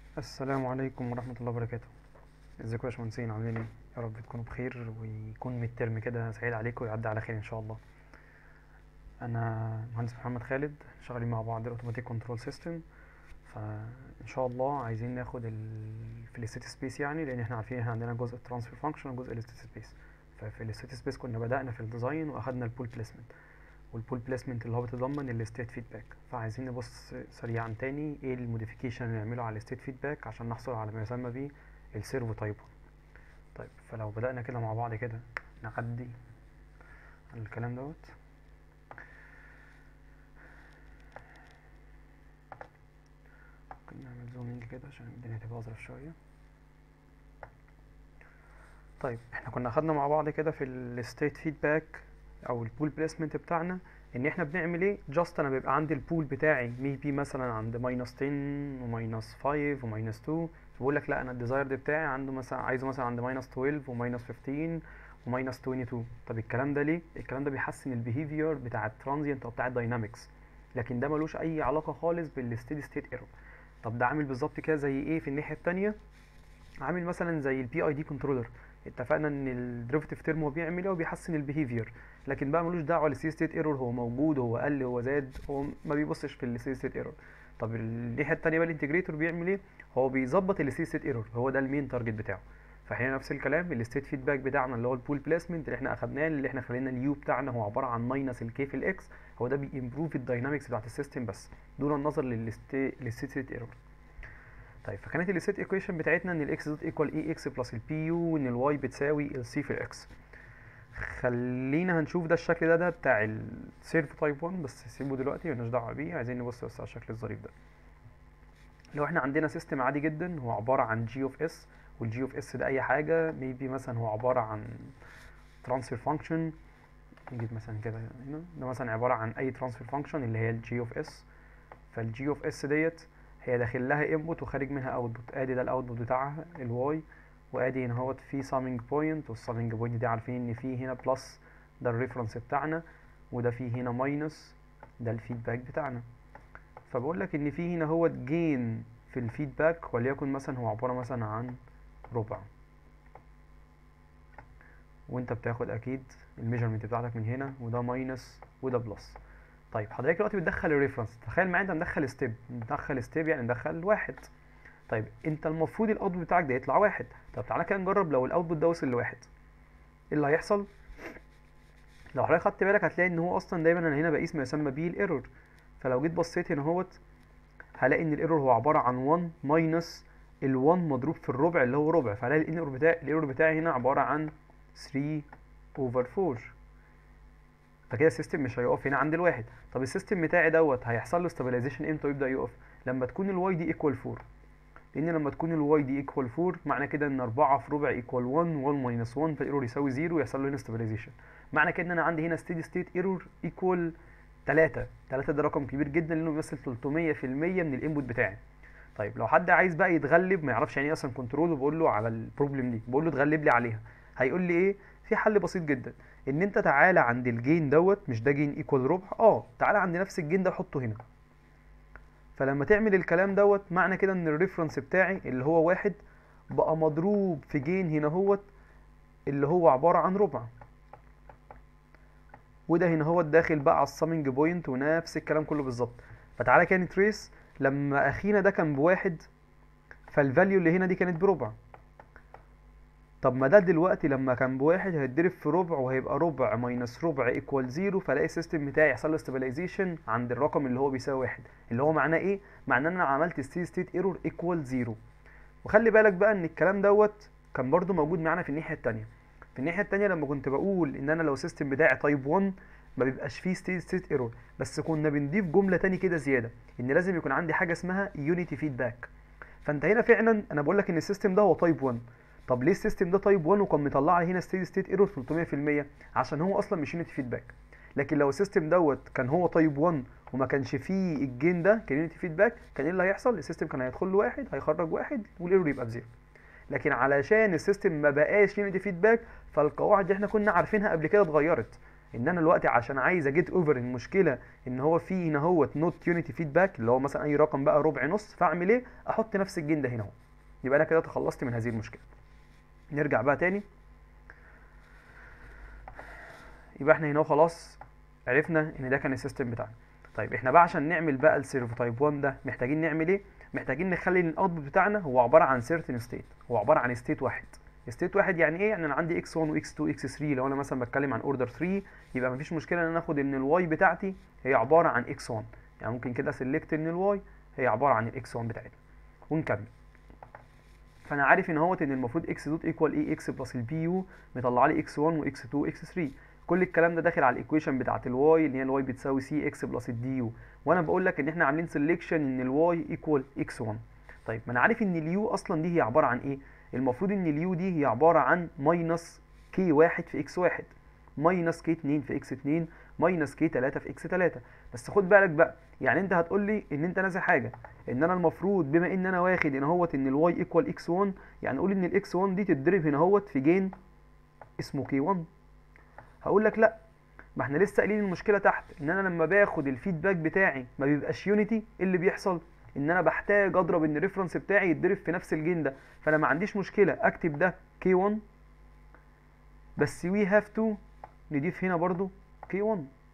السلام عليكم ورحمة الله وبركاته ازيكم يا باشمهندسين عاملين ايه يا رب تكونوا بخير ويكون ميد ترم كده سعيد عليكم ويعدي على خير ان شاء الله انا مهندس محمد خالد شغالين مع بعض الاوتوماتيك كنترول سيستم فان شاء الله عايزين ناخد ال... في الستيت سبيس يعني لان احنا عارفين احنا عندنا جزء الترانسفير فانكشن وجزء الستيت سبيس ففي الستيت سبيس كنا بدأنا في الديزاين واخدنا البول بليسمنت والبول بليسمنت اللي هو بيتضمن الستيت فيدباك فعايزين نبص سريعا تاني ايه الموديفيكيشن اللي نعمله على الستيت فيدباك عشان نحصل على ما يسمى بيه السيرفو تايب طيب فلو بدأنا كده مع بعض كده نعدي على الكلام دوت ممكن نعمل زومينج كده عشان الدنيا تبقى أظرف شوية طيب احنا كنا اخدنا مع بعض كده في الستيت فيدباك او البول بليسمنت بتاعنا ان احنا بنعمل ايه جاست انا بيبقى عندي البول بتاعي ميبي مثلا عند ماينس 10 وماينس 5 وماينس 2 فبقول لك لا انا الديزايرد بتاعي عنده مثلا عايزه مثلا عند ماينس 12 وماينس 15 وماينس 22 طب الكلام ده ليه الكلام ده بيحسن البيهيفير بتاع الترانزيانت او بتاع الداينامكس لكن ده ملوش اي علاقه خالص بالستيدي ستيت ايرور طب ده عامل بالظبط كده زي ايه في الناحيه التانية عامل مثلا زي البي اي دي كنترولر اتفقنا ان الديريفيتيف تيرم هو بيعمل ايه وبيحسن البيهيفير لكن بقى ملوش دعوه بالستيدي ستيت ايرور هو موجود هو قل هو زاد هو ما بيبصش في الستيدي ستيت ايرور طب الناحيه التانية بقى الانتجريتور بيعمل ايه هو بيظبط الستيدي ستيت ايرور هو ده المين تارجت بتاعه فاحنا نفس الكلام الستيت فيدباك بتاعنا اللي هو البول بليسمنت اللي احنا اخدناه اللي احنا خلينا اليو بتاعنا هو عباره عن ماينس الكي في الاكس هو ده بيمبروف الداينامكس بتاعت السيستم بس دون النظر للستيدي ستيت ايرور طيب فكانت الست ايكويشن بتاعتنا ان الاكس دوت ايكوال اي اكس بلس البي يو وان الواي بتساوي السي في الاكس خلينا هنشوف ده الشكل ده ده بتاع السيرف تايب 1 بس سيبه دلوقتي مالناش دعوه بيه عايزين نبص بس على الشكل الظريف ده لو احنا عندنا سيستم عادي جدا هو عباره عن جي اوف اس والجي اوف اس ده اي حاجه ميبي مثلا هو عباره عن ترانسفير فانكشن نجيب مثلا كده هنا ده مثلا عباره عن اي ترانسفير فانكشن اللي هي الجي اوف اس فالجي اوف اس ديت هي داخل لها انبوت وخارج منها اوتبوت ادي ده الاوتبوت بتاعها الواي وادي هنا اهوت في سامينج بوينت والسامينج بوينت دي عارفين ان في هنا بلس ده الريفرنس بتاعنا وده في هنا ماينس ده الفيدباك بتاعنا فبقول لك ان في هنا هو جين في الفيدباك وليكن مثلا هو عباره مثلا عن ربع وانت بتاخد اكيد الميجرمنت بتاعتك من هنا وده ماينس وده بلس طيب حضرتك دلوقتي بتدخل الريفرنس تخيل معايا انت مدخل ستيب مدخل ستيب يعني مدخل واحد طيب انت المفروض الاوتبوت بتاعك ده يطلع واحد طب تعالى كده نجرب لو الاوتبوت ده وصل لواحد ايه اللي هيحصل لو حضرتك خدت بالك هتلاقي ان هو اصلا دايما انا هنا بقيس ما يسمى بيه الايرور فلو جيت بصيت هنا اهوت هلاقي ان الايرور هو عباره عن 1 ماينس ال1 مضروب في الربع اللي هو ربع فهلاقي الايرور بتاعي الايرور بتاعي هنا عباره عن 3 اوفر 4 فكده السيستم مش هيقف هنا عند الواحد طب السيستم بتاعي دوت هيحصل له ستابلايزيشن امتى ويبدا يقف لما تكون الواي دي ايكوال 4 لان لما تكون الواي دي ايكوال 4 معنى كده ان 4 في ربع ايكوال 1 1 ماينس 1 فالايرور يساوي 0 ويحصل له هنا ستابلايزيشن معنى كده ان انا عندي هنا ستيدي ستيت ايرور ايكوال 3 3 ده رقم كبير جدا لانه بيمثل 300% من الانبوت بتاعي طيب لو حد عايز بقى يتغلب ما يعرفش يعني ايه اصلا كنترول وبقول له على البروبلم دي بقول له اتغلب لي عليها هيقول لي ايه في حل بسيط جدا ان انت تعالى عند الجين دوت مش ده جين ايكوال ربع اه تعالى عند نفس الجين ده حطه هنا فلما تعمل الكلام دوت معنى كده ان الريفرنس بتاعي اللي هو واحد بقى مضروب في جين هنا هوت اللي هو عبارة عن ربع وده هنا هو داخل بقى على السامينج بوينت ونفس الكلام كله بالظبط فتعالى كده نتريس لما اخينا ده كان بواحد فالفاليو اللي هنا دي كانت بربع طب ما ده دلوقتي لما كان بواحد هيتضرب في ربع وهيبقى ربع ماينس ربع ايكوال زيرو فلاقي السيستم بتاعي يحصل له ستابلايزيشن عند الرقم اللي هو بيساوي واحد اللي هو معناه ايه؟ معناه ان انا عملت ستيت ستيت ايرور ايكوال زيرو وخلي بالك بقى ان الكلام دوت كان برضو موجود معانا في الناحيه التانية في الناحيه التانية لما كنت بقول ان انا لو السيستم بتاعي تايب 1 ما بيبقاش فيه ستيت ستيت ايرور بس كنا بنضيف جمله تاني كده زياده ان لازم يكون عندي حاجه اسمها يونيتي فيدباك فانت هنا فعلا انا بقول لك ان السيستم ده هو تايب 1 طب ليه السيستم ده تايب 1 وكان مطلع لي هنا ستيدي ستيت ايرور 300% عشان هو اصلا مش يونيتي فيدباك لكن لو السيستم دوت كان هو تايب 1 وما كانش فيه الجين ده كان يونيتي فيدباك كان ايه اللي هيحصل السيستم كان هيدخل له واحد هيخرج واحد والايرور يبقى بزيرو لكن علشان السيستم ما بقاش يونيتي فيدباك فالقواعد اللي احنا كنا عارفينها قبل كده اتغيرت ان انا دلوقتي عشان عايز اجيت اوفر المشكله ان هو في هنا هو نوت يونيتي فيدباك اللي هو مثلا اي رقم بقى ربع نص فاعمل ايه احط نفس الجين ده هنا اهو يبقى انا كده تخلصت من هذه المشكله نرجع بقى تاني يبقى احنا هنا خلاص عرفنا ان ده كان السيستم بتاعنا طيب احنا بقى عشان نعمل بقى السيرفو تايب 1 ده محتاجين نعمل ايه محتاجين نخلي الاوتبوت بتاعنا هو عباره عن سيرتن ستيت هو عباره عن ستيت واحد ستيت واحد يعني ايه يعني انا عندي x1 وx2 x3 لو انا مثلا بتكلم عن اوردر 3 يبقى مفيش مشكله ان انا اخد ان الواي بتاعتي هي عباره عن x1 يعني ممكن كده سيلكت ان الواي هي عباره عن الاكس 1 بتاعتنا ونكمل فانا عارف ان هوت ان المفروض x دوت ايكوال ايه x بلس البي يو مطلع لي x1 وx2 x3 كل الكلام ده داخل على الايكويشن بتاعت الواي اللي هي الواي بتساوي سي اكس بلس الدي يو وانا بقول لك ان احنا عاملين سيلكشن ان الواي ايكوال اكس 1 طيب ما انا عارف ان اليو اصلا دي هي عباره عن ايه المفروض ان اليو دي هي عباره عن ماينس كي واحد في اكس واحد ماينس كي 2 في اكس 2 ماينس كي 3 في اكس 3 بس خد بالك بقى يعني انت هتقول لي ان انت ناسي حاجه ان انا المفروض بما ان انا واخد هنا اهوت ان الواي ايكوال اكس 1 يعني قول ان الاكس 1 دي تتضرب هنا اهوت في جين اسمه كي 1 هقول لك لا ما احنا لسه قايلين المشكله تحت ان انا لما باخد الفيدباك بتاعي ما بيبقاش يونيتي ايه اللي بيحصل ان انا بحتاج اضرب ان الريفرنس بتاعي يتضرب في نفس الجين ده فانا ما عنديش مشكله اكتب ده K1 بس وي هاف تو نضيف هنا برضو K1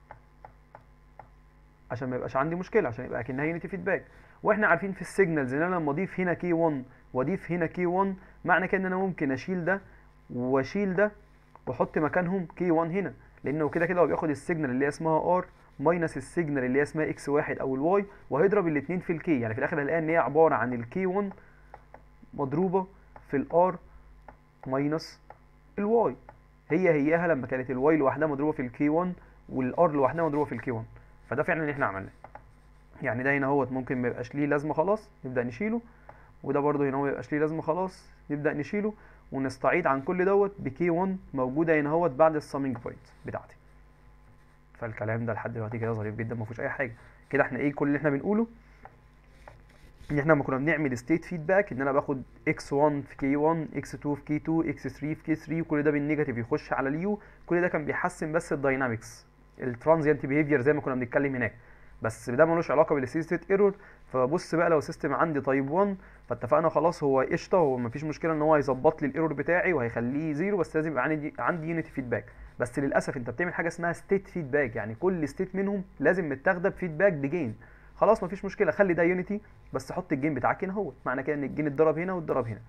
عشان ما يبقاش عندي مشكله عشان يبقى اكنها يونيتي فيدباك واحنا عارفين في السيجنالز ان انا لما اضيف هنا K1 واضيف هنا K1 معنى كده ان انا ممكن اشيل ده واشيل ده واحط مكانهم K1 هنا لانه كده كده هو بياخد السيجنال اللي هي اسمها R ماينس السيجنال اللي هي اسمها اكس واحد او الواي وهيضرب الاثنين في الكي يعني في الاخر هنلاقي ان هي عباره عن الكي 1 مضروبه في الار ماينس الواي هي هياها لما كانت الواي لوحدها مضروبه في الكي 1 والار لوحدها مضروبه في الكي 1 فده فعلا اللي احنا عملناه يعني ده هنا اهوت ممكن ما يبقاش ليه لازمه خلاص نبدا نشيله وده برده هنا هو ما يبقاش ليه لازمه خلاص نبدا نشيله ونستعيد عن كل دوت بكي 1 موجوده هنا اهوت بعد السامينج بوينت بتاعتي فالكلام ده لحد دلوقتي كده ظريف جدا ما فيهوش اي حاجه كده احنا ايه كل اللي احنا بنقوله ان احنا لما كنا بنعمل ستيت فيدباك ان انا باخد x1 في k1 x2 في k2 x3 في k3 وكل ده بالنيجاتيف يخش على اليو كل ده كان بيحسن بس الداينامكس الترانزيانت بيهيفير زي ما كنا بنتكلم هناك بس ده ملوش علاقه بالستيت ايرور فبص بقى لو سيستم عندي تايب 1 فاتفقنا خلاص هو قشطه هو مفيش مشكله ان هو هيظبط لي الايرور بتاعي وهيخليه زيرو بس لازم يبقى عندي عندي يونيتي فيدباك بس للاسف انت بتعمل حاجه اسمها ستيت فيدباك يعني كل ستيت منهم لازم متاخده بفيدباك بجين خلاص مفيش مشكله خلي ده يونيتي بس حط الجين بتاعك هنا اهو معنى كده ان الجين اتضرب هنا واتضرب هنا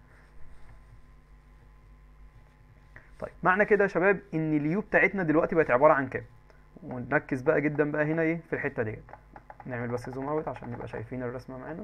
طيب معنى كده يا شباب ان اليو بتاعتنا دلوقتي بقت عباره عن كام ونركز بقى جدا بقى هنا ايه في الحته ديت نعمل بس زوم اوت عشان نبقى شايفين الرسمه معانا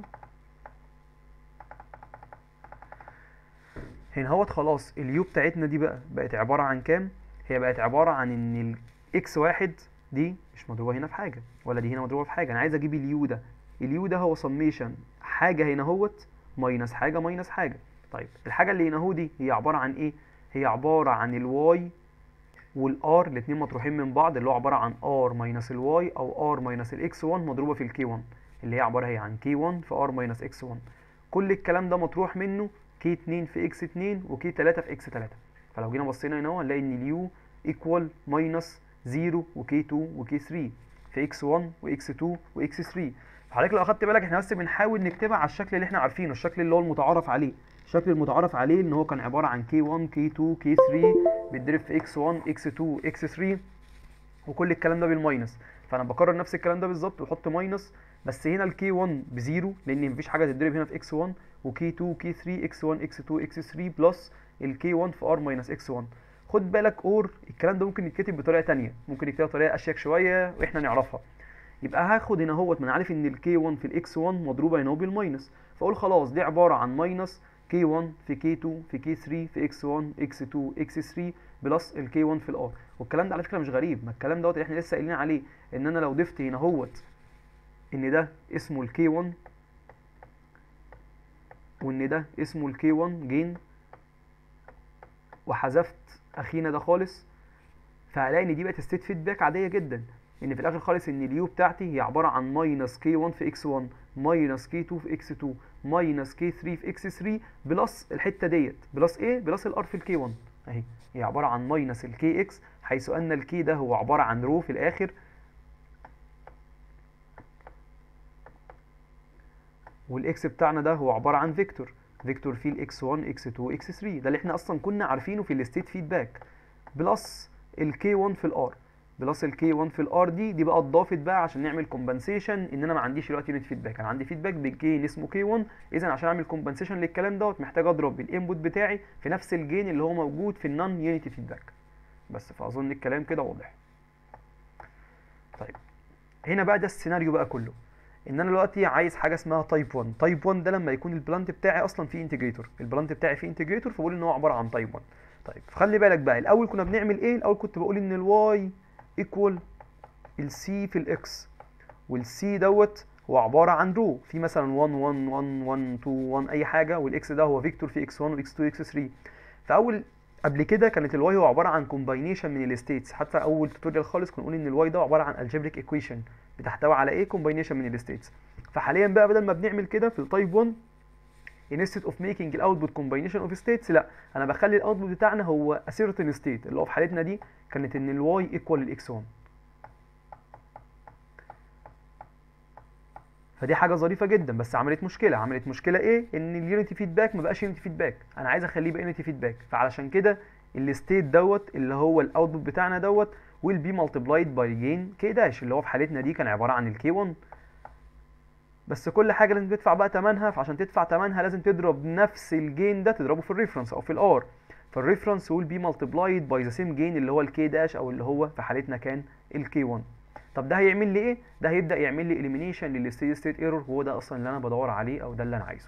هنا اهوت خلاص اليو بتاعتنا دي بقى بقت عباره عن كام هي بقت عباره عن ان الاكس واحد دي مش مضروبه هنا في حاجه ولا دي هنا مضروبه في حاجه انا عايز اجيب اليو ده اليو ده هو سميشن حاجه هنا اهوت ماينس حاجه ماينس حاجه طيب الحاجه اللي هنا اهو دي هي عباره عن ايه هي عباره عن الواي والار الاثنين مطروحين من بعض اللي هو عباره عن ار ماينس الواي او ار ماينس الاكس 1 مضروبه في الكي 1 اللي هي عباره هي عن كي 1 في ار ماينس اكس 1 كل الكلام ده مطروح منه كي 2 في اكس 2 وكي 3 في اكس 3 فلو جينا بصينا هنا هنلاقي ان اليو ايكوال ماينس 0 وكي 2 وكي 3 في اكس 1 واكس 2 واكس 3 فحضرتك لو اخدت بالك احنا بس بنحاول نكتبها على الشكل اللي احنا عارفينه الشكل اللي هو المتعارف عليه الشكل المتعارف عليه ان هو كان عباره عن كي 1 كي 2 كي 3 بيتضرب في اكس 1 اكس 2 اكس 3 وكل الكلام ده بالماينس فانا بكرر نفس الكلام ده بالظبط واحط ماينس بس هنا الكي 1 بزيرو لان مفيش حاجه تتضرب هنا في اكس 1 وكي 2 كي 3 اكس 1 اكس 2 اكس 3 بلس الكي 1 في ار ماينس اكس 1 خد بالك اور الكلام ده ممكن يتكتب بطريقه ثانيه ممكن يتكتب بطريقه اشيك شويه واحنا نعرفها يبقى هاخد هنا اهوت ما انا عارف ان الكي 1 في الاكس 1 مضروبه هنا بالماينس فاقول خلاص دي عباره عن ماينس كي 1 في كي 2 في كي 3 في اكس 1 اكس 2 اكس 3 بلس الكي 1 في الار والكلام ده على فكره مش غريب ما الكلام دوت اللي احنا لسه قايلين عليه ان انا لو ضفت هنا اهوت ان ده اسمه الكي 1 وان ده اسمه الكي 1 جين وحذفت اخينا ده خالص فهلاقي ان دي بقت ستيت فيدباك عاديه جدا ان في الاخر خالص ان اليو بتاعتي هي عباره عن ماينس كي 1 في اكس 1 ماينس كي 2 في اكس 2 ماينس كي 3 في اكس 3 بلس الحته ديت بلس ايه بلس الار في الكي 1 اهي هي عباره عن ماينس الكي اكس حيث ان الكي ده هو عباره عن رو في الاخر والاكس بتاعنا ده هو عباره عن فيكتور فيكتور فيه الاكس 1 اكس 2 اكس 3 ده اللي احنا اصلا كنا عارفينه في الستيت فيدباك بلس الكي 1 في الار بلس الكي 1 في الار دي دي بقى اتضافت بقى عشان نعمل كومبنسيشن ان انا ما عنديش دلوقتي يونت فيدباك انا عندي فيدباك بالجين اسمه كي 1 اذا عشان اعمل كومبنسيشن للكلام دوت محتاج اضرب الانبوت بتاعي في نفس الجين اللي هو موجود في النون يونيتي فيدباك بس فاظن الكلام كده واضح طيب هنا بقى ده السيناريو بقى كله ان انا دلوقتي عايز حاجه اسمها تايب 1 تايب 1 ده لما يكون البلانت بتاعي اصلا فيه انتجريتور البلانت بتاعي فيه انتجريتور فبقول ان هو عباره عن تايب 1 طيب خلي بالك بقى الاول كنا بنعمل ايه الاول كنت بقول ان الواي ايكوال السي في الاكس والسي دوت هو عباره عن رو في مثلا 1 1 1 1 2 1 اي حاجه والاكس ده هو فيكتور في اكس 1 واكس 2 اكس 3 فاول قبل كده كانت الواي هو عباره عن كومباينيشن من الستيتس حتى اول توتوريال خالص كنا بنقول ان الواي ده عباره عن الجبريك ايكويشن بتحتوي على ايه كومباينيشن من الستيتس فحاليا بقى بدل ما بنعمل كده في التايب 1 instead of making الاوتبوت combination of states لا انا بخلي الاوتبوت بتاعنا هو a certain state اللي هو في حالتنا دي كانت ان الواي ايكوال الاكس 1 فدي حاجه ظريفه جدا بس عملت مشكله عملت مشكله ايه ان اليونيتي فيدباك ما بقاش يونيتي فيدباك انا عايز اخليه بقى يونيتي فيدباك فعلشان كده الستيت دوت اللي هو الاوتبوت بتاعنا دوت will be multiplied by gain k داش اللي هو في حالتنا دي كان عباره عن الكي 1 بس كل حاجه لازم تدفع بقى ثمنها فعشان تدفع ثمنها لازم تضرب نفس الجين ده تضربه في الريفرنس او في الار فالريفرنس will be multiplied by the same gain اللي هو الكي داش او اللي هو في حالتنا كان الكي 1 طب ده هيعمل لي ايه ده هيبدا يعمل لي elimination للستيدي ستيت ايرور وهو ده اصلا اللي انا بدور عليه او ده اللي انا عايزه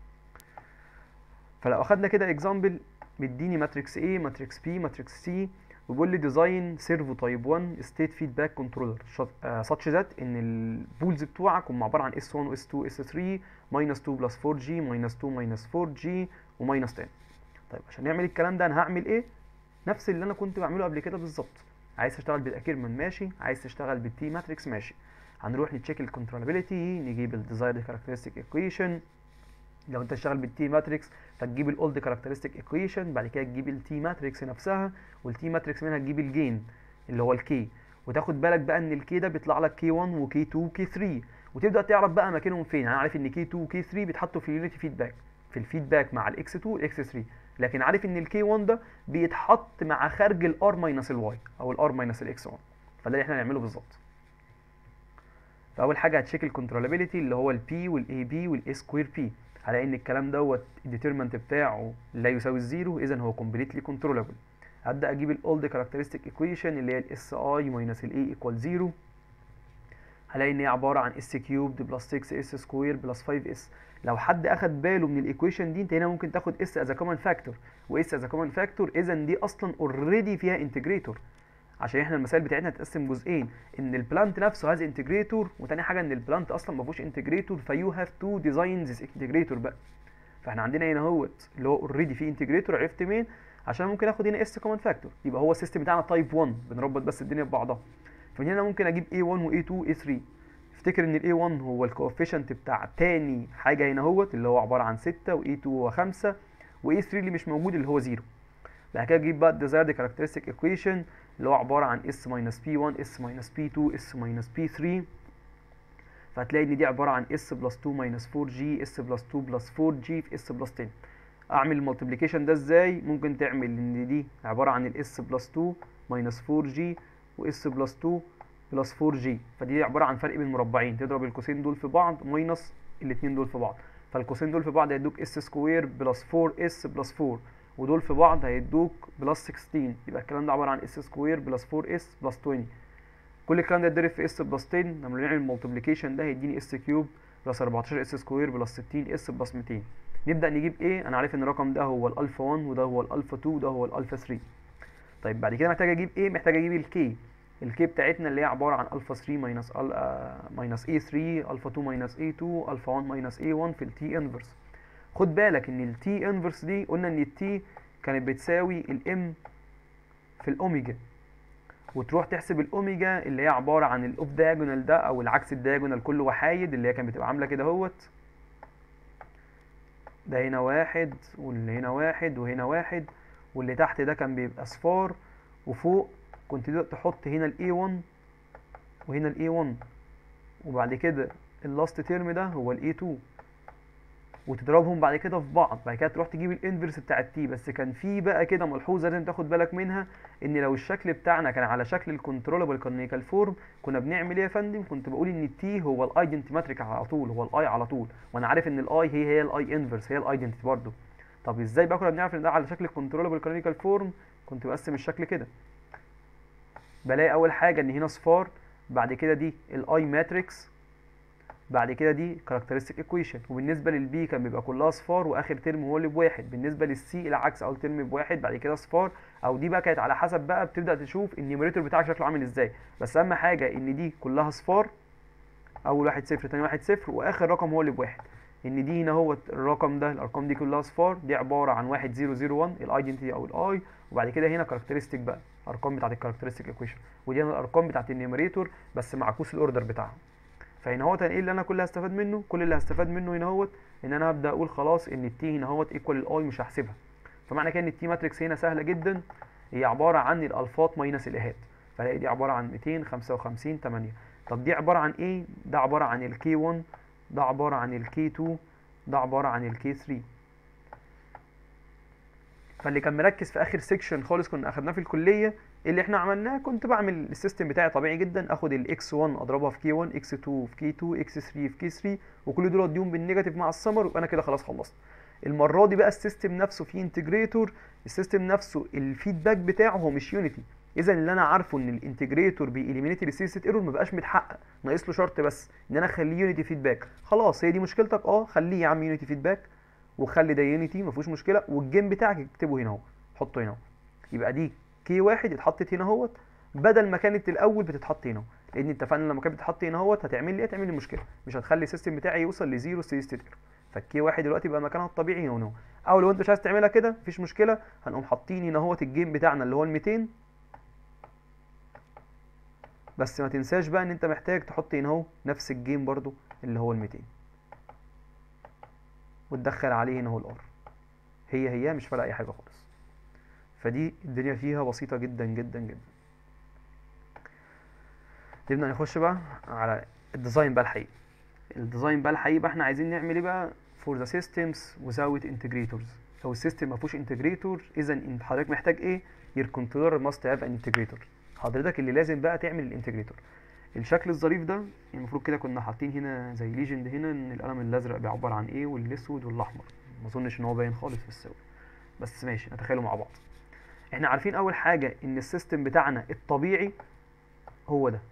فلو اخدنا كده اكزامبل مديني ماتريكس A ماتريكس B ماتريكس C وبيقول لي ديزاين سيرفو تايب 1 ستيت فيدباك كنترولر such that ان البولز بتوعك هم عباره عن S1 و S2 S3 minus 2 plus 4G minus 2 minus 4G و minus 10 طيب عشان نعمل الكلام ده انا هعمل ايه نفس اللي انا كنت بعمله قبل كده بالظبط عايز تشتغل بالاكيرمان ماشي عايز تشتغل بالتي ماتريكس ماشي هنروح نتشيك الكنترولابيلتي نجيب الديزايرد كاركترستيك ايكويشن لو انت تشتغل بالتي ماتريكس فتجيب الاولد كاركترستيك ايكويشن بعد كده تجيب التي ماتريكس نفسها والتي ماتريكس منها تجيب الجين اللي هو الكي وتاخد بالك بقى ان الكي ده بيطلع لك كي 1 وكي 2 وكي 3 وتبدا تعرف بقى مكانهم فين انا عارف ان كي 2 وكي 3 بيتحطوا في اليونيتي فيدباك في الفيدباك مع الاكس 2 والاكس 3 لكن عارف ان الكي 1 ده بيتحط مع خارج الار ماينس الواي او الار ماينس الاكس 1 فده اللي احنا هنعمله بالظبط فاول حاجه هتشيك الكنترولابيلتي اللي هو البي والاي بي والاي سكوير بي على ان الكلام دوت الديترمنت بتاعه لا يساوي الزيرو اذا هو كومبليتلي كنترولابل هبدا اجيب الاولد كاركترستيك ايكويشن اللي هي الاس اي ماينس الاي ايكوال زيرو هلاقي ان هي عباره عن اس كيوبد بلس 6 اس سكوير بلس 5 اس لو حد اخد باله من الايكويشن دي انت هنا ممكن تاخد اس از كومن فاكتور واس از كومن فاكتور اذا دي اصلا اوريدي فيها انتجريتور عشان احنا المسائل بتاعتنا هتتقسم جزئين ان البلانت نفسه هاز انتجريتور وتاني حاجه ان البلانت اصلا ما فيهوش انتجريتور فيو هاف تو ديزاين ذيس انتجريتور بقى فاحنا عندنا هنا اهوت اللي هو اوريدي فيه انتجريتور عرفت مين عشان ممكن اخد هنا اس كومن فاكتور يبقى هو السيستم بتاعنا تايب 1 بنربط بس الدنيا ببعضها فمن هنا ممكن اجيب A1 وA2 A3 افتكر ان A1 هو الكوفيشنت بتاع تاني حاجه هنا اهوت اللي هو عباره عن 6 وA2 هو 5 وA3 اللي مش موجود اللي هو 0 بعد كده اجيب بقى الديزايرد كاركترستيك ايكويشن اللي هو عباره عن s minus p1 s minus p2 s minus p3 فهتلاقي ان دي عباره عن s plus 2 minus 4g s plus 2 plus 4g في s plus 10 اعمل المالتيبليكيشن ده ازاي ممكن تعمل ان دي عباره عن ال s plus 2 minus 4g و s plus 2 plus 4g فدي عباره عن فرق بين مربعين تضرب القوسين دول في بعض ماينس الاثنين دول في بعض فالقوسين دول في بعض هيدوك s سكوير بلس 4s بلس 4 ودول في بعض هيدوك بلس 16 يبقى الكلام ده عباره عن اس سكوير بلس 4 اس بلس 20 كل الكلام ده يتضرب في اس بلس 10 لما نعمل المالتيبليكيشن ده هيديني اس كيوب بلس 14 اس سكوير بلس 60 اس بلس 200 نبدا نجيب ايه انا عارف ان الرقم ده هو الالفا 1 وده هو الالفا 2 وده هو الالفا 3 طيب بعد كده محتاج اجيب ايه محتاج اجيب الكي الكي بتاعتنا اللي هي عباره عن الفا 3 ماينس ماينس اي 3 الفا 2 ماينس اي 2 الفا 1 ماينس اي 1 في التي انفرس خد بالك ان التي انفرس دي قلنا ان التي كانت بتساوي الام في الاوميجا وتروح تحسب الاوميجا اللي هي عباره عن الاوف دايجونال ده او العكس الدايجونال كل وحايد اللي هي كانت بتبقى عامله كده اهوت ده هنا واحد واللي هنا واحد وهنا واحد واللي تحت ده كان بيبقى صفار وفوق كنت تقدر تحط هنا الاي 1 وهنا الاي 1 وبعد كده اللاست تيرم ده هو الاي 2 وتضربهم بعد كده في بعض بعد كده تروح تجيب الانفرس بتاع التي بس كان في بقى كده ملحوظه لازم تاخد بالك منها ان لو الشكل بتاعنا كان على شكل الكنترولبل كانونيكال فورم كنا بنعمل ايه يا فندم كنت بقول ان التي هو الايدنتي ماتريك على طول هو الاي على طول وانا عارف ان الاي هي هي الاي انفرس هي الايدنتي برضه طب ازاي بقى كنا بنعرف ان ده على شكل الكنترولبل كانونيكال فورم كنت بقسم الشكل كده بلاقي اول حاجه ان هنا صفار بعد كده دي الاي ماتريكس بعد كده دي كاركترستيك ايكويشن وبالنسبه للبي كان بيبقى كلها صفار واخر ترم هو اللي بواحد بالنسبه للسي العكس اول ترم بواحد بعد كده صفار او دي بقى كانت على حسب بقى بتبدا تشوف النيوميريتور بتاعك شكله عامل ازاي بس اهم حاجه ان دي كلها صفار اول واحد صفر تاني واحد صفر واخر رقم هو اللي بواحد ان دي هنا هو الرقم ده الارقام دي كلها صفار دي عباره عن واحد زيرو زيرو 1 الايدنتي او الاي وبعد كده هنا كاركترستيك بقى ارقام بتاعت الكاركترستيك ايكويشن ودي هنا الارقام بتاعت النيوميريتور بس معكوس الاوردر بتاعها فهنا هوت ايه اللي انا كل اللي هستفاد منه كل اللي هستفاد منه هنا هوت ان انا هبدا اقول خلاص ان التي هنا هوت ايكوال الاي مش هحسبها فمعنى كده ان التي ماتريكس هنا سهله جدا هي عباره عن الالفات ماينس الاهات فلاقي دي عباره عن 255 8 طب دي عباره عن ايه ده عباره عن الكي 1 ده عباره عن الكي 2 ده عباره عن الكي 3 فاللي كان مركز في اخر سيكشن خالص كنا اخدناه في الكليه اللي احنا عملناه كنت بعمل السيستم بتاعي طبيعي جدا اخد الاكس 1 اضربها في كي 1 اكس 2 في كي 2 اكس 3 في كي 3 وكل دول اديهم بالنيجاتيف مع السمر ويبقى انا كده خلاص خلصت المره دي بقى السيستم نفسه فيه انتجريتور السيستم نفسه الفيدباك بتاعه هو مش يونيتي اذا اللي انا عارفه ان الانتجريتور بيإليمينيت السيست ايرور ما بقاش متحقق ناقص له شرط بس ان انا اخليه يونيتي فيدباك خلاص هي دي مشكلتك اه خليه يا عم يونيتي فيدباك وخلي ده يونيتي ما فيهوش مشكله والجيم بتاعك اكتبه هنا اهو حطه هنا اهو يبقى دي كي واحد اتحطت هنا اهوت بدل ما كانت الاول بتتحط هنا لان اتفقنا لما كانت بتتحط هنا اهوت هتعمل لي ايه هتعمل لي مشكله مش هتخلي السيستم بتاعي يوصل لزيرو ستيدي ستيت ايرور فالكي واحد دلوقتي بقى مكانها الطبيعي هنا اهو او لو انت مش عايز تعملها كده مفيش مشكله هنقوم حاطين هنا اهوت الجيم بتاعنا اللي هو ال 200 بس ما تنساش بقى ان انت محتاج تحط هنا اهو نفس الجيم برضو اللي هو ال 200 وتدخل عليه هنا اهو الار هي هي مش فارقه اي حاجه خالص فدي الدنيا فيها بسيطة جدا جدا جدا نبدأ نخش بقى على الديزاين بقى الحقيقي الديزاين بقى الحقيقي بقى احنا عايزين نعمل ايه بقى for the systems without integrators لو السيستم ما فيهوش انتجريتور اذا انت حضرتك محتاج ايه your controller must have an integrator حضرتك اللي لازم بقى تعمل الانتجريتور الشكل الظريف ده يعني المفروض كده كنا حاطين هنا زي ليجند هنا ان القلم الازرق بيعبر عن ايه والاسود والاحمر ما اظنش ان هو باين خالص في الصور بس ماشي نتخيله مع بعض احنا عارفين اول حاجة ان السيستم بتاعنا الطبيعي هو ده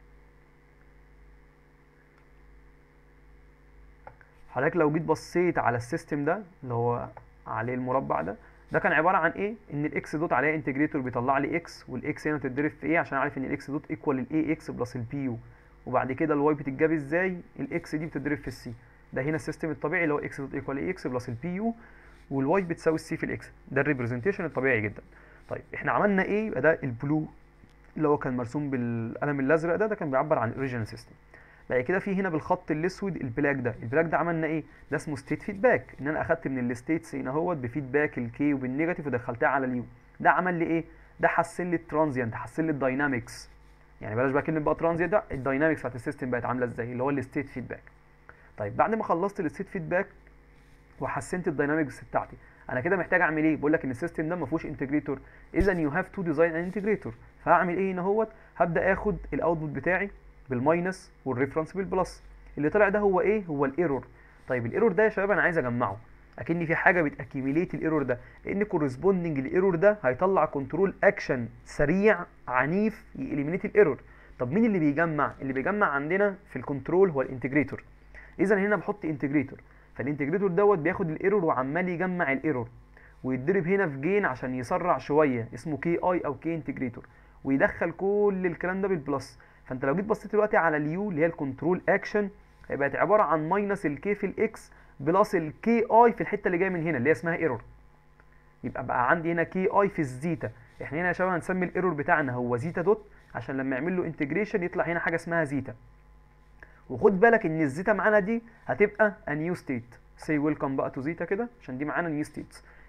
حضرتك لو جيت بصيت على السيستم ده اللي هو عليه المربع ده ده كان عبارة عن ايه ان الاكس دوت عليها انتجريتور بيطلع لي اكس والاكس هنا تتضرب في ايه عشان عارف ان الاكس دوت ايكوال الاي اكس بلس البي يو وبعد كده الواي بتتجاب ازاي الاكس دي بتتضرب في السي ده هنا السيستم الطبيعي اللي هو اكس دوت ايكوال اي اكس بلس البي يو والواي بتساوي السي في الاكس ده الريبريزنتيشن الطبيعي جدا طيب احنا عملنا ايه يبقى ده البلو اللي هو كان مرسوم بالقلم الازرق ده ده كان بيعبر عن الاوريجينال سيستم بعد كده في هنا بالخط الاسود البلاك ده البلاك ده عملنا ايه ده اسمه ستيت فيدباك ان انا اخدت من الستيتس هنا اهوت بفيدباك الكي وبالنيجاتيف ودخلتها على اليو ده عمل لي ايه ده حسن لي الترانزيانت حسن لي الداينامكس يعني بلاش بقى كلمه بقى ترانزيانت ده الداينامكس بتاعت السيستم بقت عامله ازاي اللي هو الستيت فيدباك طيب بعد ما خلصت الستيت فيدباك وحسنت الداينامكس بتاعتي انا كده محتاج اعمل ايه بقول لك ان السيستم ده ما فيهوش انتجريتور اذا يو هاف تو ديزاين ان انتجريتور فهعمل ايه هنا اهوت هبدا اخد الاوتبوت بتاعي بالماينس والريفرنس بالبلس اللي طلع ده هو ايه هو الايرور طيب الايرور ده يا شباب انا عايز اجمعه اكني في حاجه بتاكيميليت الايرور ده لان كورسبوندنج الايرور ده هيطلع كنترول اكشن سريع عنيف يإليمينيت الايرور طب مين اللي بيجمع اللي بيجمع عندنا في الكنترول هو الانتجريتور اذا هنا بحط انتجريتور فالانتجريتور دوت بياخد الايرور وعمال يجمع الايرور ويتضرب هنا في جين عشان يسرع شويه اسمه كي اي او كي انتجريتور ويدخل كل الكلام ده بالبلس فانت لو جيت بصيت دلوقتي على اليو اللي هي الكنترول اكشن هيبقى عباره عن ماينس الكي في الاكس بلس الكي اي في الحته اللي جايه من هنا اللي هي اسمها ايرور يبقى بقى عندي هنا كي اي في الزيتا احنا هنا يا شباب هنسمي الايرور بتاعنا هو زيتا دوت عشان لما يعمل له انتجريشن يطلع هنا حاجه اسمها زيتا وخد بالك ان الزيتا معانا دي هتبقى a new state say welcome بقى to زيتا كده عشان دي معانا new states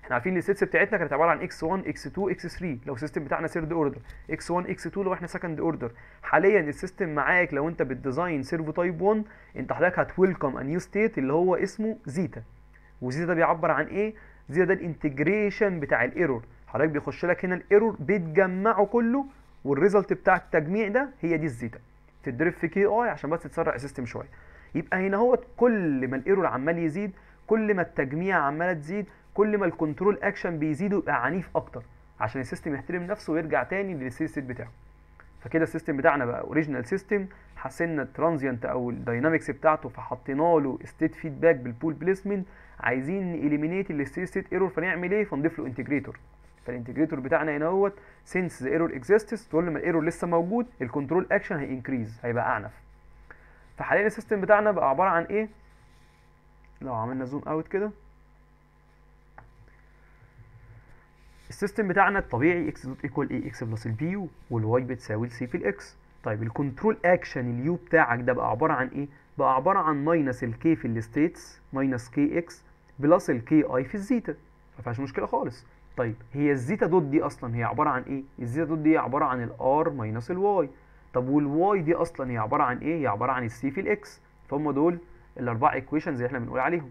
احنا عارفين الستيتس بتاعتنا كانت عباره عن x1 x2 x3 لو السيستم بتاعنا ثيرد اوردر x1 x2 لو احنا سكند اوردر حاليا السيستم معاك لو انت بتديزاين سيرفو تايب 1 انت حضرتك هتويلكم ا نيو ستيت اللي هو اسمه زيتا وزيتا ده بيعبر عن ايه زيتا ده الانتجريشن بتاع الايرور حضرتك بيخش لك هنا الايرور بتجمعه كله والريزلت بتاع التجميع ده هي دي الزيتا تتضرب في كي اي عشان بس تسرع السيستم شويه يبقى هنا هو كل ما الايرور عمال يزيد كل ما التجميع عماله تزيد كل ما الكنترول اكشن بيزيد ويبقى عنيف اكتر عشان السيستم يحترم نفسه ويرجع تاني للستيت ستيت بتاعه فكده السيستم بتاعنا بقى اوريجينال سيستم حسنا الترانزيانت او الداينامكس بتاعته فحطينا له ستيت فيدباك بالبول بليسمنت عايزين نإليمينيت الستيت ستيت ايرور فنعمل ايه فنضيف له انتجريتور فالانتجريتور بتاعنا هنا اهوت سينس ذا ايرور اكزيستس طول ما الايرور لسه موجود الكنترول اكشن هينكريز هيبقى اعنف فحاليا السيستم بتاعنا بقى عباره عن ايه لو عملنا زوم اوت كده السيستم بتاعنا الطبيعي اكس دوت ايكوال ايه اكس بلس البي يو والواي بتساوي السي في الاكس طيب الكنترول اكشن اليو بتاعك ده بقى عباره عن ايه بقى عباره عن ماينس الكي في الستيتس ماينس كي اكس بلس الكي اي في الزيتا ما فيهاش مشكله خالص طيب هي الزيتا دوت دي اصلا هي عباره عن ايه الزيتا دوت دي عباره عن الار ماينس الواي طب والواي دي اصلا هي عباره عن ايه هي عباره عن السي في الاكس فهم دول الاربع ايكويشنز اللي احنا بنقول عليهم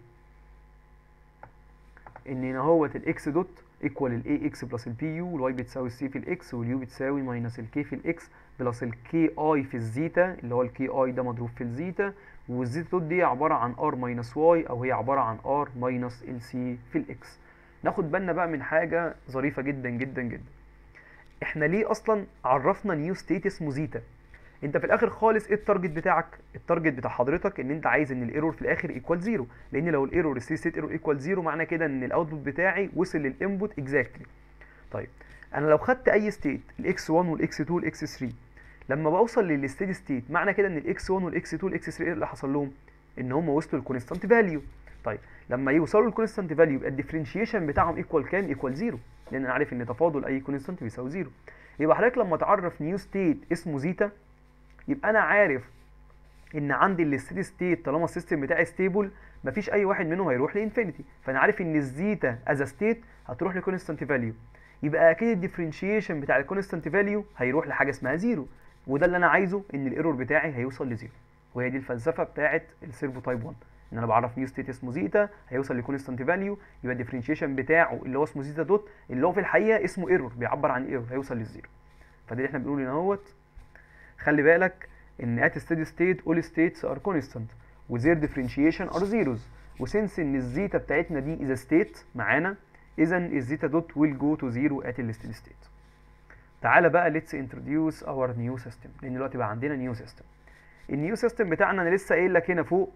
ان هنا هوت الاكس دوت ايكوال الاي اكس بلس البي يو والواي بتساوي السي في الاكس واليو بتساوي ماينس الكي في الاكس بلس الكي اي في الزيتا اللي هو الكي اي ده مضروب في الزيتا والزيتا دوت دي عباره عن ار ماينس واي او هي عباره عن ار ماينس السي في الاكس ناخد بالنا بقى من حاجه ظريفه جدا جدا جدا احنا ليه اصلا عرفنا نيو ستيت اسمه زيتا انت في الاخر خالص ايه التارجت بتاعك التارجت بتاع حضرتك ان انت عايز ان الايرور في الاخر ايكوال زيرو لان لو الايرور الستيت ستيت ايرور ايكوال زيرو معنى كده ان الاوتبوت بتاعي وصل للانبوت اكزاكتلي طيب انا لو خدت اي ستيت الاكس 1 والاكس 2 والاكس 3 لما بوصل للستيدي ستيت معنى كده ان الاكس 1 والاكس 2 والاكس 3 ايه اللي حصل لهم ان هم وصلوا للكونستانت فاليو طيب لما يوصلوا للكونستانت فاليو يبقى الديفرنشيشن بتاعهم ايكوال كام ايكوال زيرو لان انا عارف ان تفاضل اي كونستانت بيساوي زيرو يبقى حضرتك لما تعرف نيو ستيت اسمه زيتا يبقى انا عارف ان عندي الستيدي ستيت طالما السيستم بتاعي ستيبل مفيش اي واحد منهم هيروح لانفينيتي فانا عارف ان الزيتا از ستيت هتروح لكونستانت فاليو يبقى اكيد الديفرنشيشن بتاع الكونستانت فاليو هيروح لحاجه اسمها زيرو وده اللي انا عايزه ان الايرور بتاعي هيوصل لزيرو وهي دي الفلسفه بتاعه السيرفو تايب 1 ان انا بعرف نيو ستيت اسمه زيتا هيوصل لكونستانت فاليو يبقى الديفرنشيشن بتاعه اللي هو اسمه زيتا دوت اللي هو في الحقيقه اسمه ايرور بيعبر عن ايرور هيوصل للزيرو فده اللي احنا بنقول هنا اهوت خلي بالك ان at steady state all states are constant و their differentiation are zeros وسنس ان الزيتا بتاعتنا دي is a state معانا اذا الزيتا دوت will go to zero at the steady state تعالى بقى let's introduce our new system لان دلوقتي بقى عندنا new system النيو سيستم بتاعنا انا لسه قايل لك هنا فوق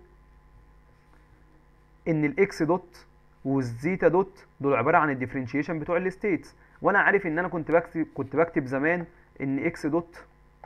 ان الاكس دوت والزيتا دوت دول عباره عن الديفرنشيشن بتوع الستيتس وانا عارف ان انا كنت بكتب كنت بكتب زمان ان اكس دوت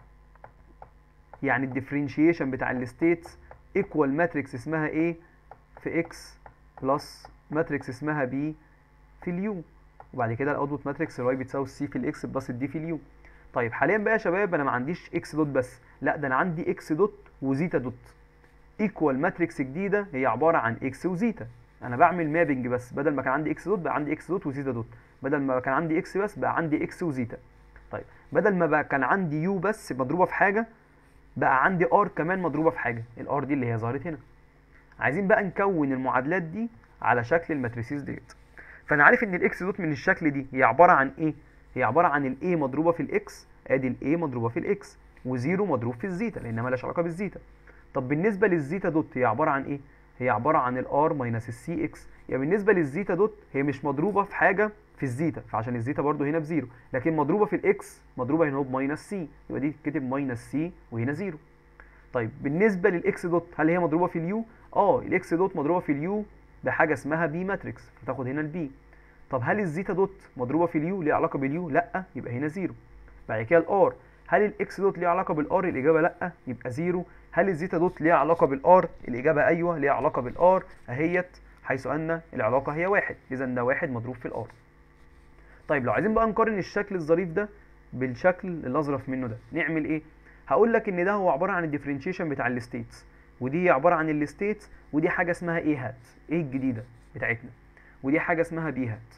يعني الديفرنشيشن بتاع الستيتس ايكوال ماتريكس اسمها ايه في اكس بلس ماتريكس اسمها بي في اليو وبعد كده الاوتبوت ماتريكس الواي بتساوي السي في الاكس بلس الدي في اليو طيب حاليا بقى يا شباب انا ما عنديش اكس دوت بس لا ده انا عندي اكس دوت وزيتا دوت ايكوال ماتريكس جديده هي عباره عن اكس وزيتا انا بعمل مابنج بس بدل ما كان عندي اكس دوت بقى عندي اكس دوت وزيتا دوت بدل ما كان عندي اكس بس بقى عندي اكس وزيتا طيب بدل ما بقى كان عندي يو بس مضروبه في حاجه بقى عندي ار كمان مضروبه في حاجه الار دي اللي هي ظهرت هنا عايزين بقى نكون المعادلات دي على شكل الماتريسيز ديت فانا عارف ان الاكس دوت من الشكل دي هي عباره عن ايه هي عباره عن الاي مضروبه في الاكس ادي الاي مضروبه في الاكس وزيرو مضروب في الزيتا لانها مالهاش علاقه بالزيتا طب بالنسبه للزيتا دوت هي عباره عن ايه هي عباره عن الار ماينس السي اكس يعني بالنسبه للزيتا دوت هي مش مضروبه في حاجه في الزيتا فعشان الزيتا برضو هنا بزيرو لكن مضروبه في الاكس مضروبه هنا هو بماينس سي يبقى دي تتكتب ماينس سي وهنا زيرو طيب بالنسبه للاكس دوت هل هي مضروبه في اليو اه الاكس دوت مضروبه في اليو بحاجه اسمها بي ماتريكس فتاخد هنا البي طب هل الزيتا دوت مضروبه في اليو ليها علاقه باليو لا يبقى هنا زيرو بعد كده الار هل الاكس دوت ليها علاقه بالار الاجابه لا يبقى زيرو هل الزيتا دوت ليها علاقه بالار الاجابه ايوه ليها علاقه بالار اهيت حيث ان العلاقه هي واحد اذا ده واحد مضروب في الار طيب لو عايزين بقى نقارن الشكل الظريف ده بالشكل اللي اظرف منه ده نعمل ايه هقول لك ان ده هو عباره عن الديفرنشيشن بتاع الستيتس ودي عباره عن الستيتس ودي حاجه اسمها ايه هات ايه الجديده بتاعتنا ودي حاجه اسمها بي هات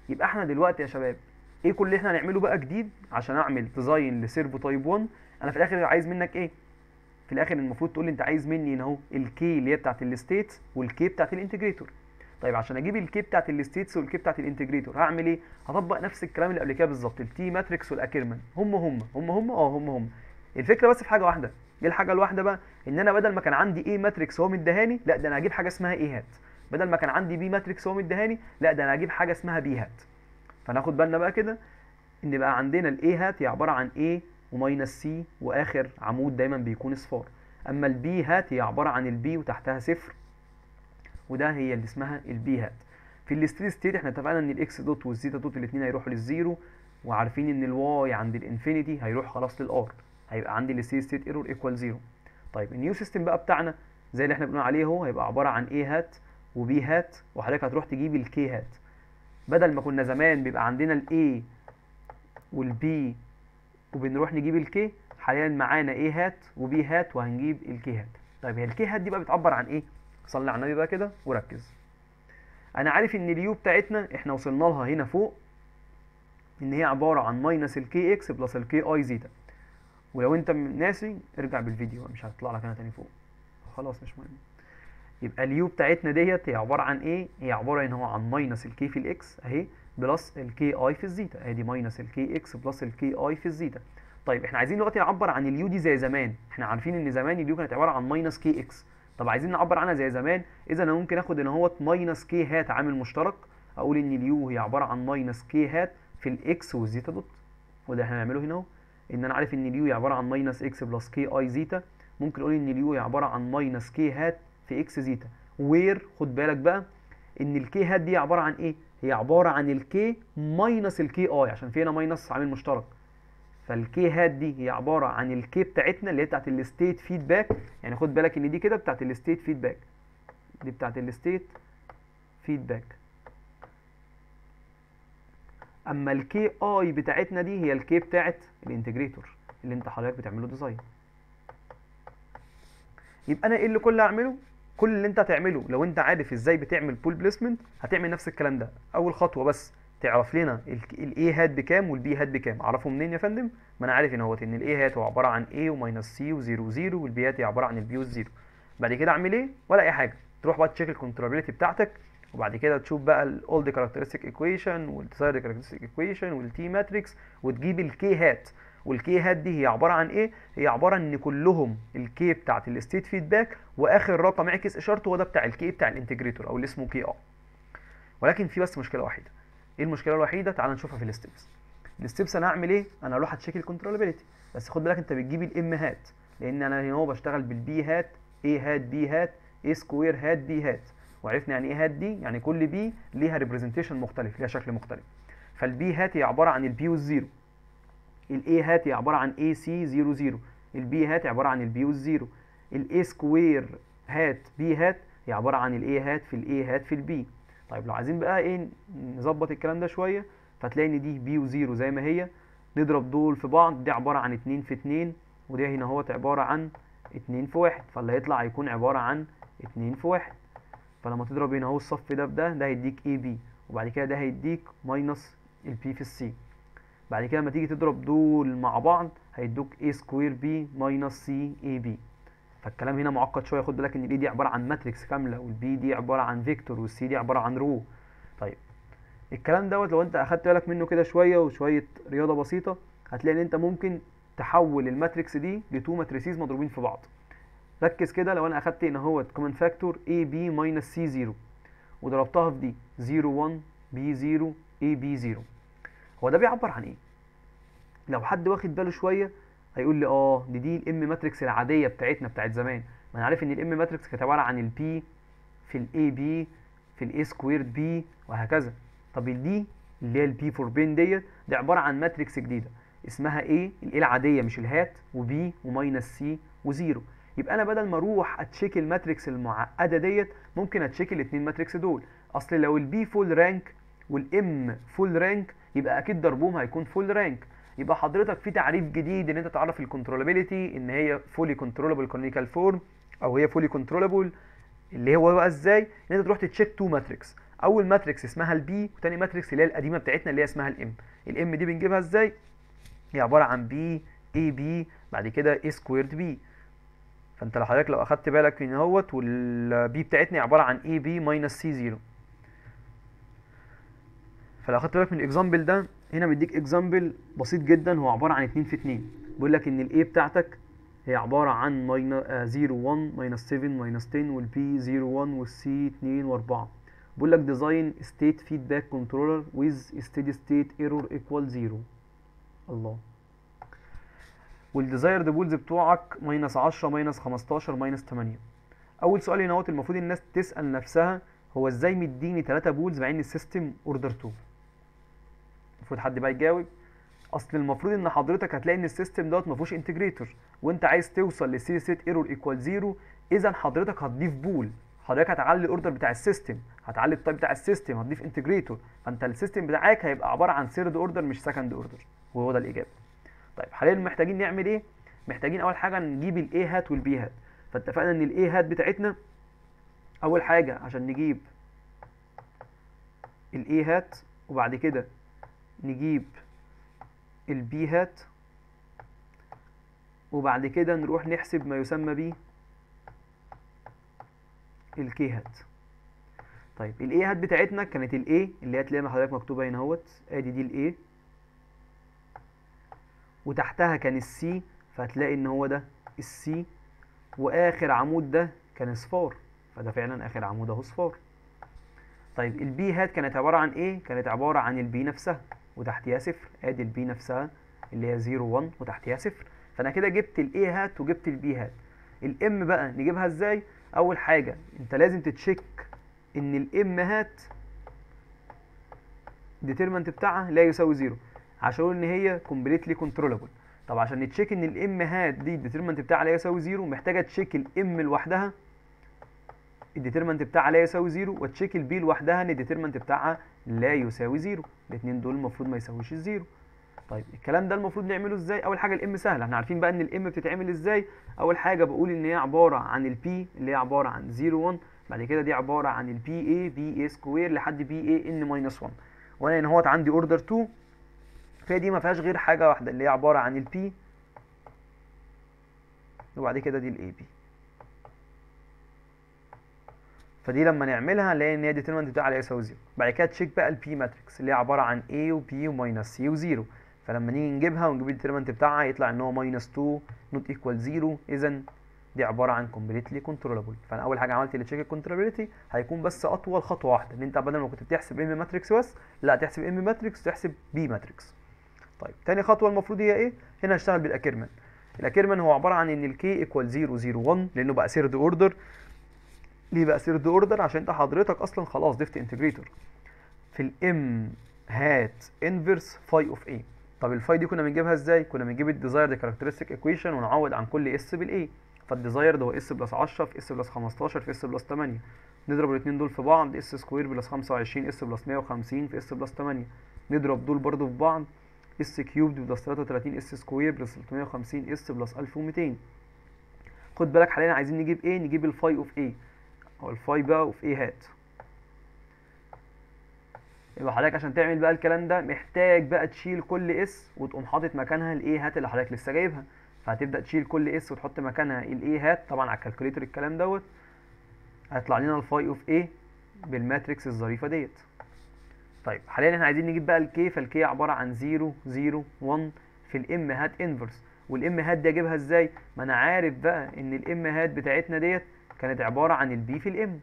يبقى احنا دلوقتي يا شباب ايه كل اللي احنا هنعمله بقى جديد عشان اعمل ديزاين لسيرفو تايب 1 انا في الاخر عايز منك ايه في الاخر المفروض تقول لي انت عايز مني هنا اهو الكي اللي هي بتاعت الستيتس والكي بتاعت الانتجريتور طيب عشان اجيب الكي بتاعت الستيتس والكي بتاعت الانتجريتور هعمل ايه هطبق نفس الكلام اللي قبل كده بالظبط التي ماتريكس والاكيرمان هم هم هم هم اه هم هم الفكره بس في حاجه واحده ايه الحاجه الواحده بقى ان انا بدل ما كان عندي ايه ماتريكس هو مديهاني لا ده انا هجيب حاجه اسمها ايه هات بدل ما كان عندي بي ماتريكس هو مديهاني لا ده انا هجيب حاجه اسمها بي هات فناخد بالنا بقى كده ان بقى عندنا الاي هات هي عباره عن A وماينس سي واخر عمود دايما بيكون اصفار اما البي هات هي عباره عن البي وتحتها صفر وده هي اللي اسمها البي هات في الستيدي ستيت احنا اتفقنا ان الاكس دوت والزيتا دوت الاثنين هيروحوا للزيرو وعارفين ان الواي عند الانفينيتي هيروح خلاص للار هيبقى عندي الستيدي ستيت ايرور ايكوال زيرو طيب النيو سيستم بقى بتاعنا زي اللي احنا بنقول عليه اهو هيبقى عباره عن A هات وبي هات وحضرتك هتروح تجيب الكي هات بدل ما كنا زمان بيبقى عندنا الاي والبي وبنروح نجيب الكي حاليا معانا ايه هات وبي هات وهنجيب الكي هات طيب هي الكي هات دي بقى بتعبر عن ايه صلي على النبي بقى كده وركز انا عارف ان اليو بتاعتنا احنا وصلنا لها هنا فوق ان هي عباره عن ماينس الكي اكس بلس الكي اي زيتا ولو انت ناسي ارجع بالفيديو مش هتطلع لك انا تاني فوق خلاص مش مهم يبقى اليو بتاعتنا ديت هي عباره عن ايه هي عباره ان هو عن ماينس الكي في الاكس اهي بلس الكي اي في الزيتا ادي ماينس الكي اكس بلس الكي اي في الزيتا طيب احنا عايزين دلوقتي نعبر عن اليو دي زي زمان احنا عارفين ان زمان اليو كانت عباره عن ماينس كي اكس طب عايزين نعبر عنها زي زمان اذا انا ممكن اخد ان هوت ماينس كي هات عامل مشترك اقول ان اليو هي عباره عن ماينس كي هات في الاكس والزيتا دوت وده احنا هنعمله هنا اهو ان انا عارف ان اليو هي عباره عن ماينس اكس بلس كي اي زيتا ممكن اقول ان اليو هي عباره عن ماينس كي هات في اكس زيتا وير خد بالك بقى ان الكي هات دي عباره عن ايه هي عباره عن الكي ماينس الكي اي عشان في هنا ماينس عامل مشترك فالكي هات دي هي عباره عن الكي بتاعتنا اللي هي بتاعت الستيت فيدباك يعني خد بالك ان دي كده بتاعت الستيت فيدباك دي بتاعت الستيت فيدباك اما الكي اي بتاعتنا دي هي الكي بتاعت الانتجريتور اللي انت حضرتك بتعمله ديزاين يبقى انا ايه اللي كل اللي هعمله كل اللي انت هتعمله لو انت عارف ازاي بتعمل بول بليسمنت هتعمل نفس الكلام ده اول خطوه بس تعرف لنا الاي هات بكام والبي هات بكام اعرفه منين يا فندم ما انا عارف ان هو ان الاي هات هو عباره عن a وماينس سي و0 0 والبي هات هي عباره عن البي والزيرو بعد كده اعمل ايه ولا اي حاجه تروح بقى تشيك الكونترابيلتي بتاعتك وبعد كده تشوف بقى الاولد كاركترستيك ايكويشن والديزايرد كاركترستيك ايكويشن والتي ماتريكس وتجيب الكي هات والكي هات دي هي عباره عن ايه هي عباره ان كلهم الكي بتاعت الستيت فيدباك واخر رقم اعكس اشارته هو ده بتاع الكي بتاع الانتجريتور او اللي اسمه كي ار ولكن في بس مشكله واحده ايه المشكله الوحيده تعال نشوفها في الستبس الستبس انا هعمل ايه انا هروح اتشيك الكنترولابيلتي بس خد بالك انت بتجيب الام هات لان انا هنا هو بشتغل بالبي هات اي هات بي هات اي سكوير هات بي هات وعرفنا يعني ايه هات دي يعني كل بي ليها ريبريزنتيشن مختلف ليها شكل مختلف فالبي هات هي عباره عن البي والزيرو الاي هات هي عباره عن اي سي 0 0 البي هات عباره عن البي والزيرو الاي سكوير هات بي هات هي عباره عن الاي هات في الاي هات في البي طيب لو عايزين بقى ايه نظبط الكلام ده شويه فتلاقي ان دي بي وزيرو زي ما هي نضرب دول في بعض دي عباره عن 2 في 2 ودي هنا اهوت عباره عن 2 في 1 فاللي هيطلع هيكون عباره عن 2 في 1 فلما تضرب هنا اهو الصف ده بده ده هيديك اي بي وبعد كده ده هيديك ماينس البي في السي بعد كده لما تيجي تضرب دول مع بعض هيدوك a سكوير بي ماينس سي اي بي فالكلام هنا معقد شويه خد بالك ان الاي دي عباره عن ماتريكس كامله والبي دي عباره عن فيكتور والسي دي عباره عن رو طيب الكلام دوت لو انت اخدت بالك منه كده شويه وشويه رياضه بسيطه هتلاقي ان انت ممكن تحول الماتريكس دي لتو ماتريسيز مضروبين في بعض ركز كده لو انا اخدت هنا اهوت كومن فاكتور اي بي ماينس سي 0 وضربتها في دي 0 1 بي 0 اي بي 0 هو ده بيعبر عن ايه لو حد واخد باله شويه هيقول لي اه دي دي الام ماتريكس العاديه بتاعتنا بتاعت زمان ما انا عارف ان الام ماتريكس كانت عباره عن البي في الاي بي في الاي سكويرد بي وهكذا طب الدي اللي هي البي فور بين ديت دي عباره عن ماتريكس جديده اسمها ايه الايه العاديه مش الهات وبي وماينس سي وزيرو يبقى انا بدل ما اروح اتشيك الماتريكس المعقده ديت ممكن اتشيك الاثنين ماتريكس دول اصل لو البي فول رانك والام فول رانك يبقى اكيد ضربهم هيكون فول رانك يبقى حضرتك في تعريف جديد ان انت تعرف الكنترولابيلتي ان هي فولي كنترولابل كونيكال فورم او هي فولي كنترولابل اللي هو بقى ازاي ان انت تروح تتشيك تو ماتريكس اول ماتريكس اسمها البي وتاني ماتريكس اللي هي القديمه بتاعتنا اللي هي اسمها الام الام دي بنجيبها ازاي هي عباره عن بي اي بي بعد كده اي سكويرد بي فانت لو حضرتك لو اخدت بالك من اهوت والبي بتاعتنا عباره عن اي بي ماينس سي 0 فلو اخدت بالك من الاكزامبل ده هنا مديك اكزامبل بسيط جدا هو عباره عن 2 في 2 بيقول لك ان الاي بتاعتك هي عباره عن 0 1 ماينس 7 ماينس 10 والبي 0 1 والسي 2 و4 بيقول لك ديزاين ستيت فيدباك كنترولر ويز ستيدي ستيت ايرور ايكوال 0 الله والديزايرد بولز بتوعك ماينس 10 ماينس 15 ماينس 8 اول سؤال هنا اهوت المفروض الناس تسال نفسها هو ازاي مديني 3 بولز مع ان السيستم اوردر 2 المفروض حد بقى يجاوب اصل المفروض ان حضرتك هتلاقي ان السيستم دوت ما فيهوش انتجريتور وانت عايز توصل للسي سيت ايرور ايكوال 0 اذا حضرتك هتضيف بول حضرتك هتعلي الاوردر بتاع السيستم هتعلي التايب بتاع السيستم هتضيف انتجريتور فانت السيستم بتاعك هيبقى عباره عن سيرد اوردر مش سكند اوردر وهو ده الاجابه طيب حاليا محتاجين نعمل ايه محتاجين اول حاجه نجيب الاي هات والبي هات فاتفقنا ان الاي هات بتاعتنا اول حاجه عشان نجيب الاي هات وبعد كده نجيب البي هات وبعد كده نروح نحسب ما يسمى بيه الكي هات طيب الاي هات بتاعتنا كانت الاي اللي هتلاقيها حضرتك مكتوبه هنا اهوت ادي دي الاي وتحتها كان السي فهتلاقي ان هو ده السي واخر عمود ده كان صفار فده فعلا اخر عمود اهو صفار طيب البي هات كانت عباره عن ايه كانت عباره عن البي نفسها وتحتيها صفر ادي البي نفسها اللي هي 0 1 وتحتيها صفر فانا كده جبت الاي هات وجبت البي هات الام بقى نجيبها ازاي اول حاجه انت لازم تتشيك ان الام هات ديترمنت بتاعها لا يساوي 0 عشان اقول ان هي كومبليتلي كنترولابل طب عشان نتشيك ان الام هات دي الديترمنت بتاعها لا يساوي 0 محتاجه تشيك الام لوحدها الديترمنت بتاعها لا يساوي 0 وتشيك البي لوحدها ان الديترمنت بتاعها لا يساوي 0 الاثنين دول المفروض ما يساويش الزيرو طيب الكلام ده المفروض نعمله ازاي اول حاجه الام سهله احنا عارفين بقى ان الام بتتعمل ازاي اول حاجه بقول ان هي عباره عن البي اللي هي عباره عن 0 1 بعد كده دي عباره عن البي اي بي اي سكوير لحد بي اي ان ماينس 1 وانا هنا اهوت عندي اوردر 2 فهي دي ما فيهاش غير حاجه واحده اللي هي عباره عن البي وبعد كده دي الاي بي فدي لما نعملها نلاقي ان هي ديترمنت بتاعها لا يساوي 0 بعد كده تشيك بقى البي ماتريكس اللي هي عباره عن A وبي وماينس سي وزيرو فلما نيجي نجيبها ونجيب الديترمنت بتاعها يطلع ان هو ماينس 2 نوت ايكوال 0 اذا دي عباره عن كومبليتلي كنترولابل فانا اول حاجه عملت اللي تشيك الكنترولابيلتي هيكون بس اطول خطوه واحده ان انت بدل ما كنت بتحسب ام ماتريكس بس لا تحسب ام ماتريكس تحسب بي ماتريكس طيب تاني خطوه المفروض هي ايه هنا هشتغل بالاكيرمن الاكيرمن هو عباره عن ان الكي ايكوال 0 0 1 لانه بقى سيرد اوردر ليه بقى سيرد اوردر عشان انت حضرتك اصلا خلاص ضفت انتجريتور في الام هات انفرس فاي اوف اي طب الفاي دي كنا بنجيبها ازاي كنا بنجيب الديزايرد كاركترستيك ايكويشن ونعوض عن كل اس بالاي فالديزايرد هو اس بلس 10 في اس بلس 15 في اس بلس 8 نضرب الاثنين دول في بعض اس سكوير بلس 25 اس بلس 150 في اس بلس 8 نضرب دول برضو في بعض اس كيوبد بلس 33 اس سكوير بلس 350 اس بلس 1200 خد بالك حاليا عايزين نجيب ايه نجيب الفاي اوف ايه او الفاي بقى اوف ايه هات يبقى حضرتك عشان تعمل بقى الكلام ده محتاج بقى تشيل كل اس وتقوم حاطط مكانها الايه هات اللي حضرتك لسه جايبها فهتبدا تشيل كل اس وتحط مكانها الايه هات طبعا على الكالكوليتر الكلام دوت هيطلع لنا الفاي اوف ايه بالماتريكس الظريفه ديت طيب حاليا احنا عايزين نجيب بقى الكي فالكي عباره عن 0 0 1 في الام هات انفرس والام هات دي اجيبها ازاي ما انا عارف بقى ان الام هات بتاعتنا ديت كانت عباره عن البي في الام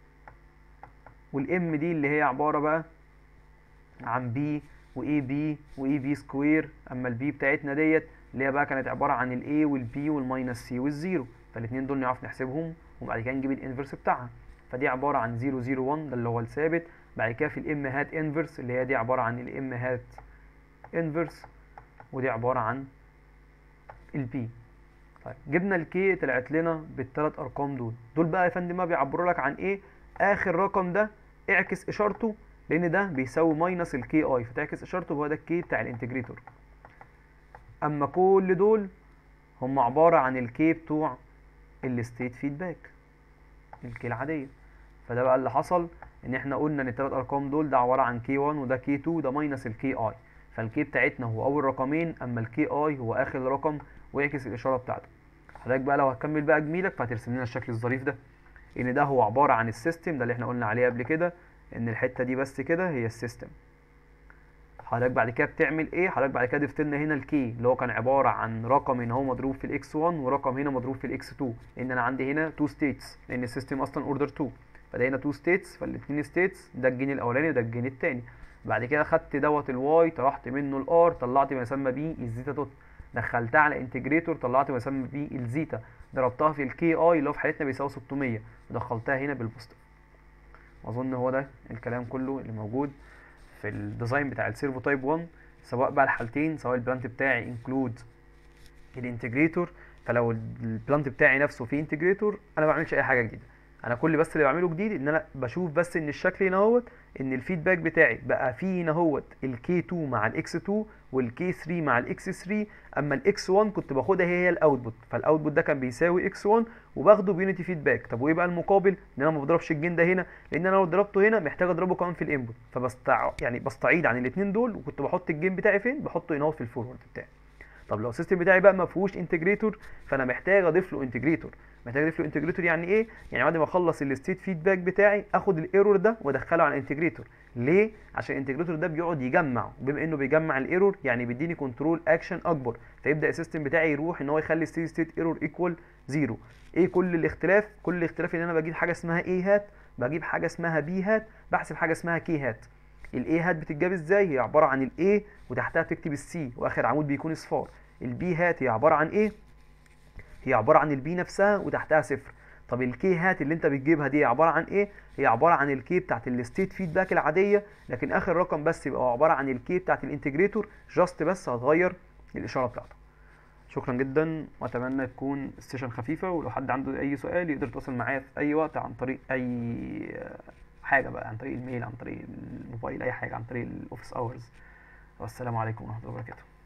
والام دي اللي هي عباره بقى عن بي واي بي واي بي سكوير اما البي بتاعتنا ديت اللي هي بقى كانت عباره عن الاي والبي والماينس سي والزيرو فالاثنين دول نعرف نحسبهم وبعد كده نجيب الانفرس بتاعها فدي عباره عن 0 0 1 ده اللي هو الثابت بعد كده في الام هات انفرس اللي هي دي عباره عن الام هات انفرس ودي عباره عن البي طيب جبنا الكي طلعت لنا بالثلاث ارقام دول دول بقى يا فندم ما بيعبروا لك عن ايه اخر رقم ده اعكس اشارته لان ده بيساوي ماينس الكي اي فتعكس اشارته وهو ده الكي بتاع الانتجريتور اما كل دول هم عباره عن الكي بتوع الستيت فيدباك الكي العاديه فده بقى اللي حصل ان احنا قلنا ان الثلاث ارقام دول ده عباره عن كي 1 وده كي 2 وده ماينس الكي اي فالكي بتاعتنا هو اول رقمين اما الكي اي هو اخر رقم ويعكس الاشاره بتاعته حضرتك بقى لو هتكمل بقى جميلك فهترسم لنا الشكل الظريف ده ان ده هو عباره عن السيستم ده اللي احنا قلنا عليه قبل كده ان الحته دي بس كده هي السيستم حضرتك بعد كده بتعمل ايه حضرتك بعد كده ضفت لنا هنا الكي اللي هو كان عباره عن رقم ان هو مضروب في الاكس 1 ورقم هنا مضروب في الاكس 2 لان انا عندي هنا 2 ستيتس لان السيستم اصلا اوردر 2 فده هنا 2 ستيتس فالاثنين ستيتس ده الجين الاولاني وده الجين الثاني بعد كده خدت دوت الواي طرحت منه الار طلعت ما يسمى بيه الزيتا دوت دخلتها على انتجريتور طلعت ما يسمى بيه الزيتا ضربتها في الكي اي اللي هو في حالتنا بيساوي 600 ودخلتها هنا بالبوزيتيف اظن هو ده الكلام كله اللي موجود في الديزاين بتاع السيرفو تايب 1 سواء بقى الحالتين سواء البلانت بتاعي انكلود الانتجريتور فلو البلانت بتاعي نفسه فيه انتجريتور انا ما بعملش اي حاجه جديده انا كل بس اللي بعمله جديد ان انا بشوف بس ان الشكل هنا اهوت ان الفيدباك بتاعي بقى فيه هنا اهوت الكي 2 مع الاكس 2 والكي 3 مع الاكس 3 اما الاكس 1 كنت باخدها هي هي الاوتبوت فالاوتبوت ده كان بيساوي اكس 1 وباخده بيونيتي فيدباك طب وايه بقى المقابل ان انا ما بضربش الجين ده هنا لان انا لو ضربته هنا محتاج اضربه كمان في الانبوت فبستع يعني بستعيد عن الاثنين دول وكنت بحط الجين بتاعي فين بحطه هنا في الفورورد بتاعي طب لو السيستم بتاعي بقى ما فيهوش انتجريتور فانا محتاج اضيف له انتجريتور محتاج اضيف له انتجريتور يعني ايه يعني بعد ما اخلص الستيت فيدباك بتاعي اخد الايرور ده وادخله على الانتجريتور ليه عشان الانتجريتور ده بيقعد يجمع وبما انه بيجمع الايرور يعني بيديني كنترول اكشن اكبر فيبدا السيستم بتاعي يروح ان هو يخلي ستيت ستيت ايرور ايكوال زيرو ايه كل الاختلاف كل الاختلاف ان انا بجيب حاجه اسمها ايه هات بجيب حاجه اسمها بي هات بحسب حاجه اسمها كي هات الاي هات بتتجاب ازاي هي عباره عن الاي وتحتها تكتب السي واخر عمود بيكون اصفار البي هات هي عباره عن ايه هي عباره عن البي نفسها وتحتها صفر طب الكي هات اللي انت بتجيبها دي عباره عن ايه هي عباره عن الكي بتاعت الستيت فيدباك العاديه لكن اخر رقم بس يبقى عباره عن الكي بتاعت الانتجريتور جاست بس هتغير الاشاره بتاعته شكرا جدا واتمنى تكون السيشن خفيفه ولو حد عنده اي سؤال يقدر يتواصل معايا في اي وقت عن طريق اي حاجه بقى عن طريق الميل عن طريق الموبايل اي حاجه عن طريق الاوفيس اورز والسلام عليكم ورحمه الله وبركاته